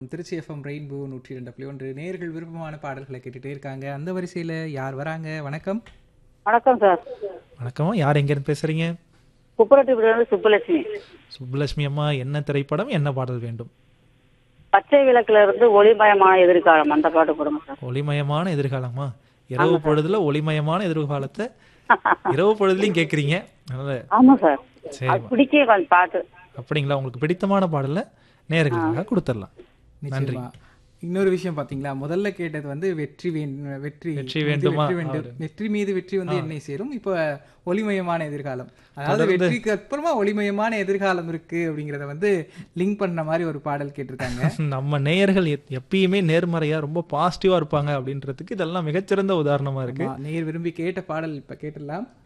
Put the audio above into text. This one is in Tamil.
திருச்சி எஃப்எம் ரெயின்போ நூற்றி ரெண்டு புள்ளி ஒன்று நேர்கள் விருப்பமான பாடல்களை கேட்டுட்டே இருக்காங்க அந்த வரிசையில் யார் வராங்க வணக்கம் வணக்கம் சார் வணக்கம் யார் எங்கேருந்து பேசுறீங்க குப்பரட்டிபுரம் சுப்புலட்சுமி சுப்புலட்சுமி அம்மா என்ன திரைப்படம் என்ன பாடல் வேண்டும் பச்சை விளக்குல இருந்து ஒளிமயமான எதிர்காலம் அந்த பாட்டு போடுங்க சார் ஒளிமயமான எதிர்காலமா இரவு பொழுதுல ஒளிமயமான எதிர்காலத்தை இரவு பொழுதுலயும் கேக்குறீங்க அதனால ஆமா சார் சரி அது பிடிக்கே அந்த பாட்டு அப்படிங்களா உங்களுக்கு பிடித்தமான பாடல நேர்களுக்காக கொடுத்துடலாம் நன்றி நிச்சயமா இன்னொரு விஷயம் பாத்தீங்களா முதல்ல கேட்டது வந்து வெற்றி வேண்- வெற்றி வெற்றி மீது வேண்டுமா? வெற்றி வேண்டும் வெற்றி மீது வெற்றி வந்து என்னை சேரும் இப்போ ஒளிமயமான எதிர்காலம் அதாவது வெற்றிக்கு அப்புறமா ஒளிமயமான எதிர்காலம் இருக்கு அப்படிங்கறத வந்து லிங்க் பண்ண மாதிரி ஒரு பாடல் கேட்டிருக்காங்க நம்ம நேயர்கள் எப்- எப்பயுமே நேர்மறையா ரொம்ப பாசிட்டிவா இருப்பாங்க அப்படின்றதுக்கு இதெல்லாம் மிகச்சிறந்த உதாரணமா இருக்கு ஆமா, நேயர் விரும்பி கேட்ட பாடல் இப்ப கேட்டுடலாம்